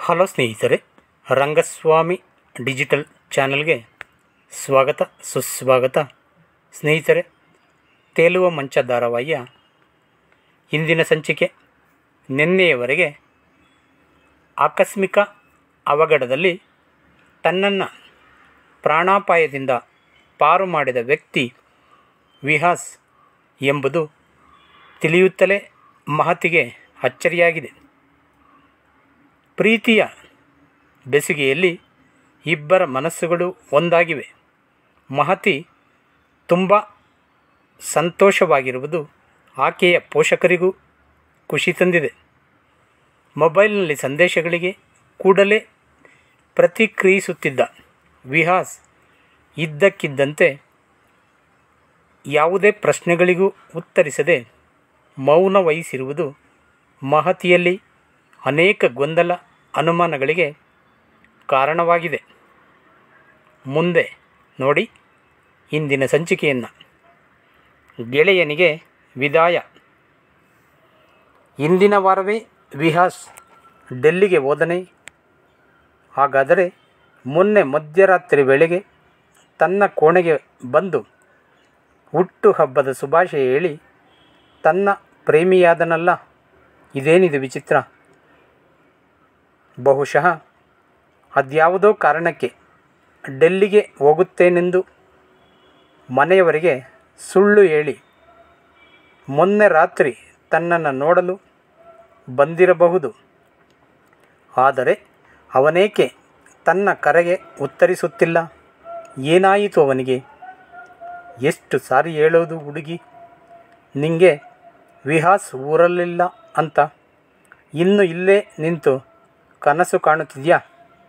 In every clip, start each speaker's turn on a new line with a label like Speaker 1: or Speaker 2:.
Speaker 1: hello ಸ್ನೇಹಿತರೆ Rangaswamy digital ಚಾನಲ್ಗೆ ಸ್ವಾಗತ ಸುಸ್ವಾಗತ ಸ್ನೇಹಿತರೆ ತೇಲುವ ಮಂಚ ಧಾರಾವಾಹಿಯ ಇಂದಿನ ಸಂಚಿಕೆ ನಿನ್ನೆಯವರೆಗೆ ಆಕಸ್ಮಿಕ ಅವಘಡದಲ್ಲಿ ತನ್ನನ್ನು ಪ್ರಾಣಾಪಾಯದಿಂದ ಪಾರು ಮಾಡಿದ ವ್ಯಕ್ತಿ ವಿಹಾಸ್ ಎಂಬುದು ತಿಳಿಯುತ್ತಲೇ ಮಹತಿಗೆ ಅಚ್ಚರಿಯಾಗಿದೆ ಪ್ರೀತಿಯ ಬೆಸುಗೆಯಲ್ಲಿ ಇಬ್ಬರ ಮನಸ್ಸುಗಳು ಒಂದಾಗಿವೆ ಮಹತಿ ತುಂಬ ಸಂತೋಷವಾಗಿರುವುದು ಆಕೆಯ ಪೋಷಕರಿಗೂ ಖುಷಿ ತಂದಿದೆ ಮೊಬೈಲ್ನಲ್ಲಿ ಸಂದೇಶಗಳಿಗೆ ಕೂಡಲೇ ಪ್ರತಿಕ್ರಿಯಿಸುತ್ತಿದ್ದ ವಿಹಾಸ್ ಇದ್ದಕ್ಕಿದ್ದಂತೆ ಯಾವುದೇ ಪ್ರಶ್ನೆಗಳಿಗೂ ಉತ್ತರಿಸದೆ ಮೌನ ವಹಿಸಿರುವುದು ಮಹತಿಯಲ್ಲಿ ಅನೇಕ ಗೊಂದಲ ಅನುಮಾನಗಳಿಗೆ ಕಾರಣವಾಗಿದೆ ಮುಂದೆ ನೋಡಿ ಇಂದಿನ ಸಂಚಿಕೆಯನ್ನು ಗೆಳೆಯನಿಗೆ ವಿದಾಯ ಇಂದಿನ ವಾರವೇ ವಿಹಾಸ್ ಡೆಲ್ಲಿಗೆ ಹೋದನೆ ಹಾಗಾದರೆ ಮೊನ್ನೆ ಮಧ್ಯರಾತ್ರಿ ವೇಳೆಗೆ ತನ್ನ ಕೋಣೆಗೆ ಬಂದು ಹುಟ್ಟುಹಬ್ಬದ ಶುಭಾಶಯ ಹೇಳಿ ತನ್ನ ಪ್ರೇಮಿಯಾದನಲ್ಲ ಇದೇನಿದು ವಿಚಿತ್ರ ಬಹುಶಃ ಅದ್ಯಾವುದೋ ಕಾರಣಕ್ಕೆ ಡೆಲ್ಲಿಗೆ ಹೋಗುತ್ತೇನೆಂದು ಮನೆಯವರಿಗೆ ಸುಳ್ಳು ಹೇಳಿ ಮೊನ್ನೆ ರಾತ್ರಿ ತನ್ನನ್ನು ನೋಡಲು ಬಂದಿರಬಹುದು ಆದರೆ ಅವನೇಕೆ ತನ್ನ ಕರೆಗೆ ಉತ್ತರಿಸುತ್ತಿಲ್ಲ ಏನಾಯಿತು ಅವನಿಗೆ ಎಷ್ಟು ಸಾರಿ ಹೇಳೋದು ಹುಡುಗಿ ನಿಂಗೆ ವಿಹಾಸ್ ಊರಲ್ಲಿಲ್ಲ ಅಂತ ಇನ್ನು ಇಲ್ಲೇ ನಿಂತು ಕನಸು ಕಾಣುತ್ತಿದ್ಯಾ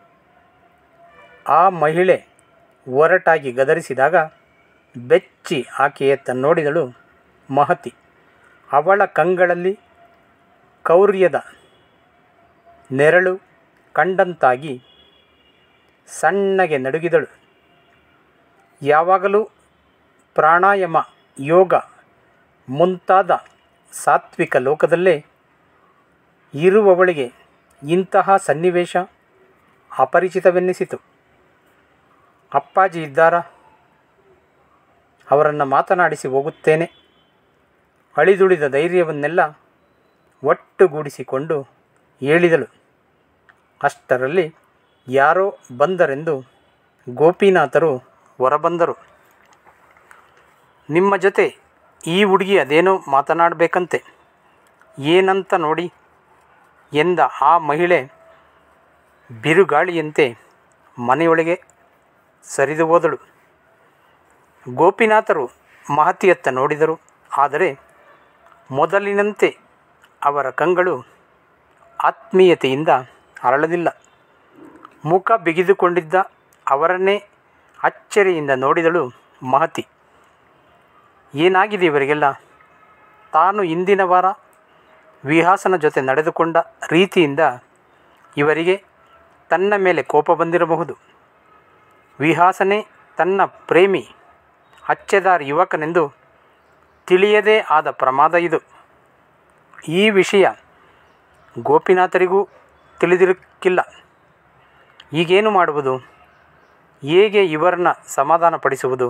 Speaker 1: ಆ ಮಹಿಳೆ ಒರಟಾಗಿ ಗದರಿಸಿದಾಗ ಬೆಚ್ಚಿ ಆಕೆಯತ್ತ ನೋಡಿದಳು ಮಹತಿ ಅವಳ ಕಂಗಳಲ್ಲಿ ಕೌರ್ಯದ ನೆರಳು ಕಂಡಂತಾಗಿ ಸಣ್ಣಗೆ ನಡುಗಿದಳು ಯಾವಾಗಲೂ ಪ್ರಾಣಾಯಾಮ ಯೋಗ ಮುಂತಾದ ಸಾತ್ವಿಕ ಲೋಕದಲ್ಲೇ ಇರುವವಳಿಗೆ ಇಂತಹ ಸನ್ನಿವೇಶ ಅಪರಿಚಿತವೆನ್ನಿಸಿತು ಅಪ್ಪಾಜಿ ಇದ್ದಾರಾ ಅವರನ್ನು ಮಾತನಾಡಿಸಿ ಹೋಗುತ್ತೇನೆ ಅಳಿದುಳಿದ ಧೈರ್ಯವನ್ನೆಲ್ಲ ಒಟ್ಟುಗೂಡಿಸಿಕೊಂಡು ಹೇಳಿದಳು ಅಷ್ಟರಲ್ಲಿ ಯಾರೋ ಬಂದರೆಂದು ಗೋಪಿನಾಥರು ಹೊರಬಂದರು ನಿಮ್ಮ ಜೊತೆ ಈ ಹುಡುಗಿ ಅದೇನೋ ಮಾತನಾಡಬೇಕಂತೆ ಏನಂತ ನೋಡಿ ಎಂದ ಆ ಮಹಿಳೆ ಬಿರುಗಾಳಿಯಂತೆ ಮನೆಯೊಳಗೆ ಸರಿದು ಹೋದಳು ಗೋಪಿನಾಥರು ಮಹತಿಯತ್ತ ನೋಡಿದರು ಆದರೆ ಮೊದಲಿನಂತೆ ಅವರ ಕಂಗಳು ಆತ್ಮೀಯತೆಯಿಂದ ಅರಳಲಿಲ್ಲ ಮುಖ ಬಿಗಿದುಕೊಂಡಿದ್ದ ಅವರನ್ನೇ ಅಚ್ಚರಿಯಿಂದ ನೋಡಿದಳು ಮಹತಿ ಏನಾಗಿದೆ ಇವರಿಗೆಲ್ಲ ತಾನು ಇಂದಿನ ವಾರ ವಿಹಾಸನ ಜೊತೆ ನಡೆದುಕೊಂಡ ರೀತಿಯಿಂದ ಇವರಿಗೆ ತನ್ನ ಮೇಲೆ ಕೋಪ ಬಂದಿರಬಹುದು ವಿಹಾಸನೇ ತನ್ನ ಪ್ರೇಮಿ ಅಚ್ಚೆದಾರ್ ಯುವಕನೆಂದು ತಿಳಿಯದೇ ಆದ ಪ್ರಮಾದ ಇದು ಈ ವಿಷಯ ಗೋಪಿನಾಥರಿಗೂ ತಿಳಿದಿರಕ್ಕಿಲ್ಲ ಈಗೇನು ಮಾಡುವುದು ಹೇಗೆ ಇವರನ್ನ ಸಮಾಧಾನಪಡಿಸುವುದು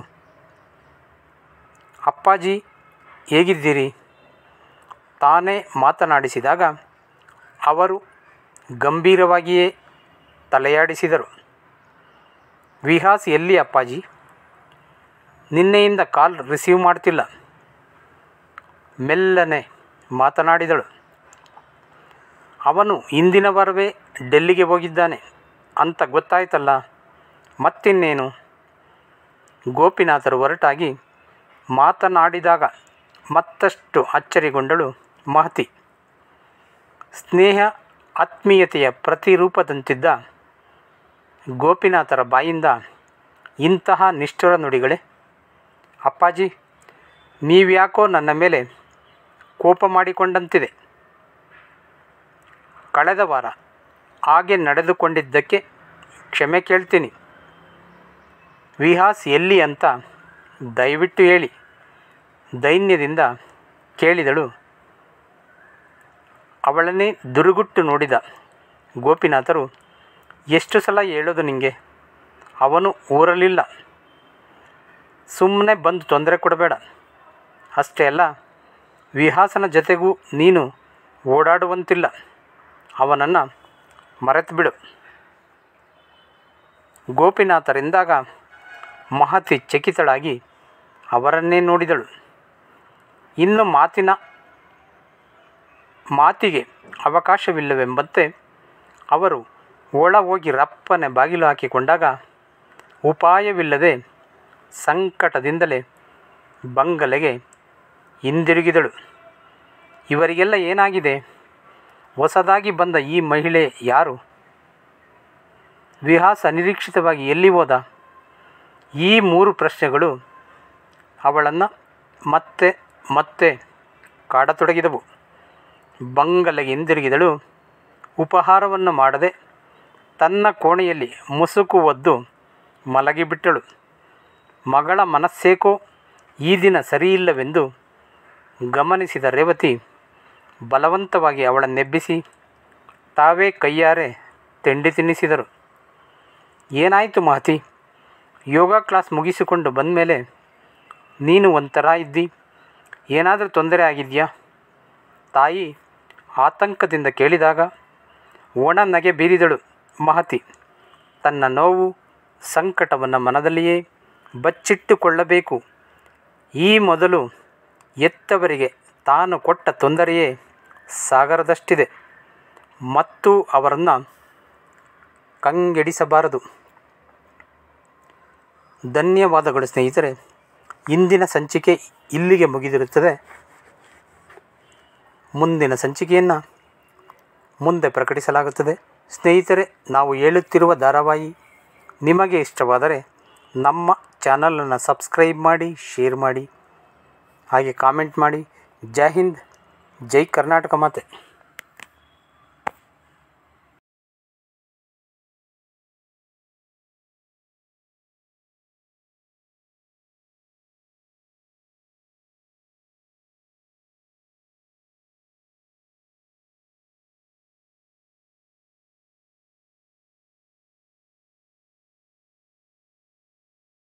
Speaker 1: ಅಪ್ಪಾಜಿ ಹೇಗಿದ್ದೀರಿ ತಾನೇ ಮಾತನಾಡಿಸಿದಾಗ ಅವರು ಗಂಭೀರವಾಗಿಯೇ ತಲೆಯಾಡಿಸಿದರು ವಿಹಾಸ್ ಎಲ್ಲಿ ಅಪ್ಪಾಜಿ ನಿನ್ನೆಯಿಂದ ಕಾಲ್ ರಿಸೀವ್ ಮಾಡ್ತಿಲ್ಲ ಮೆಲ್ಲನೆ ಮಾತನಾಡಿದಳು ಅವನು ಇಂದಿನ ವಾರವೇ ಡೆಲ್ಲಿಗೆ ಹೋಗಿದ್ದಾನೆ ಅಂತ ಗೊತ್ತಾಯ್ತಲ್ಲ ಮತ್ತಿನ್ನೇನು ಗೋಪಿನಾಥರು ಹೊರಟಾಗಿ ಮಾತನಾಡಿದಾಗ ಮತ್ತಷ್ಟು ಅಚ್ಚರಿಗೊಂಡಳು ಮಹತಿ ಸ್ನೇಹ ಆತ್ಮೀಯತೆಯ ಪ್ರತಿರೂಪದಂತಿದ್ದ ಗೋಪಿನಾಥರ ಬಾಯಿಂದ ಇಂತಹ ನಿಷ್ಠುರ ನುಡಿಗಳೇ ಅಪ್ಪಾಜಿ ನೀವ್ಯಾಕೋ ನನ್ನ ಮೇಲೆ ಕೋಪ ಮಾಡಿಕೊಂಡಂತಿದೆ ಕಳೆದ ವಾರ ಹಾಗೆ ನಡೆದುಕೊಂಡಿದ್ದಕ್ಕೆ ಕ್ಷಮೆ ಕೇಳ್ತೀನಿ ವಿಹಾಸ್ ಎಲ್ಲಿ ಅಂತ ದಯವಿಟ್ಟು ಹೇಳಿ ದೈನ್ಯದಿಂದ ಕೇಳಿದಳು ಅವಳನ್ನೇ ದುರುಗುಟ್ಟು ನೋಡಿದ ಗೋಪಿನಾಥರು ಎಷ್ಟು ಸಲ ಹೇಳೋದು ನಿಂಗೆ ಅವನು ಊರಲ್ಲಿಲ್ಲ ಸುಮ್ಮನೆ ಬಂದು ತೊಂದರೆ ಕೊಡಬೇಡ ಅಷ್ಟೇ ಅಲ್ಲ ವಿಹಾಸನ ಜೊತೆಗೂ ನೀನು ಓಡಾಡುವಂತಿಲ್ಲ ಅವನನ್ನು ಮರೆತು ಬಿಡು ಗೋಪಿನಾಥರಿಂದಾಗ ಮಹತಿ ಚಕಿತಳಾಗಿ ಅವರನ್ನೇ ನೋಡಿದಳು ಇನ್ನು ಮಾತಿನ ಮಾತಿಗೆ ಅವಕಾಶವಿಲ್ಲವೆಂಬಂತೆ ಅವರು ಒಳ ಹೋಗಿ ರಪ್ಪನೆ ಬಾಗಿಲು ಹಾಕಿಕೊಂಡಾಗ ಉಪಾಯವಿಲ್ಲದೆ ಸಂಕಟದಿಂದಲೇ ಬಂಗಲೆಗೆ ಹಿಂದಿರುಗಿದಳು ಇವರಿಗೆಲ್ಲ ಏನಾಗಿದೆ ಹೊಸದಾಗಿ ಬಂದ ಈ ಮಹಿಳೆ ಯಾರು ವಿಹಾಸ ಅನಿರೀಕ್ಷಿತವಾಗಿ ಎಲ್ಲಿ ಹೋದ ಈ ಮೂರು ಪ್ರಶ್ನೆಗಳು ಅವಳನ್ನು ಮತ್ತೆ ಮತ್ತೆ ಕಾಡತೊಡಗಿದವು ಬಂಗಲೆಗೆ ಹಿಂದಿರುಗಿದಳು ಉಪಹಾರವನ್ನು ಮಾಡದೆ ತನ್ನ ಕೋಣೆಯಲ್ಲಿ ಮುಸುಕು ಒದ್ದು ಮಲಗಿಬಿಟ್ಟಳು ಮಗಳ ಮನಸ್ಸೇಕೋ ಈ ದಿನ ಸರಿಯಿಲ್ಲವೆಂದು ಗಮನಿಸಿದ ರೇವತಿ ಬಲವಂತವಾಗಿ ಅವಳನ್ನೆಬ್ಬಿಸಿ ತಾವೇ ಕೈಯಾರೆ ತಿಂಡಿ ತಿನ್ನಿಸಿದರು ಏನಾಯಿತು ಮಹತಿ ಯೋಗ ಕ್ಲಾಸ್ ಮುಗಿಸಿಕೊಂಡು ಬಂದಮೇಲೆ ನೀನು ಒಂಥರ ಇದ್ದಿ ಏನಾದರೂ ತೊಂದರೆ ಆಗಿದೆಯಾ ತಾಯಿ ಆತಂಕದಿಂದ ಕೇಳಿದಾಗ ಒಣ ನಗೆ ಬೀರಿದಳು ಮಹತಿ ತನ್ನ ನೋವು ಸಂಕಟವನ್ನು ಮನದಲ್ಲಿಯೇ ಬಚ್ಚಿಟ್ಟುಕೊಳ್ಳಬೇಕು ಈ ಮೊದಲು ಎತ್ತವರಿಗೆ ತಾನು ಕೊಟ್ಟ ತೊಂದರೆಯೇ ಸಾಗರದಷ್ಟಿದೆ ಮತ್ತು ಅವರನ್ನು ಕಂಗೆಡಿಸಬಾರದು ಧನ್ಯವಾದಗಳು ಸ್ನೇಹಿತರೆ ಇಂದಿನ ಸಂಚಿಕೆ ಇಲ್ಲಿಗೆ ಮುಗಿದಿರುತ್ತದೆ ಮುಂದಿನ ಸಂಚಿಕೆಯನ್ನು ಮುಂದೆ ಪ್ರಕಟಿಸಲಾಗುತ್ತದೆ ಸ್ನೇಹಿತರೆ ನಾವು ಹೇಳುತ್ತಿರುವ ಧಾರಾವಾಹಿ ನಿಮಗೆ ಇಷ್ಟವಾದರೆ ನಮ್ಮ ಚಾನಲನ್ನು ಸಬ್ಸ್ಕ್ರೈಬ್ ಮಾಡಿ ಶೇರ್ ಮಾಡಿ ಹಾಗೆ ಕಾಮೆಂಟ್ ಮಾಡಿ ಜೈ ಹಿಂದ್ ಜೈ ಕರ್ನಾಟಕ ಮಾತೆ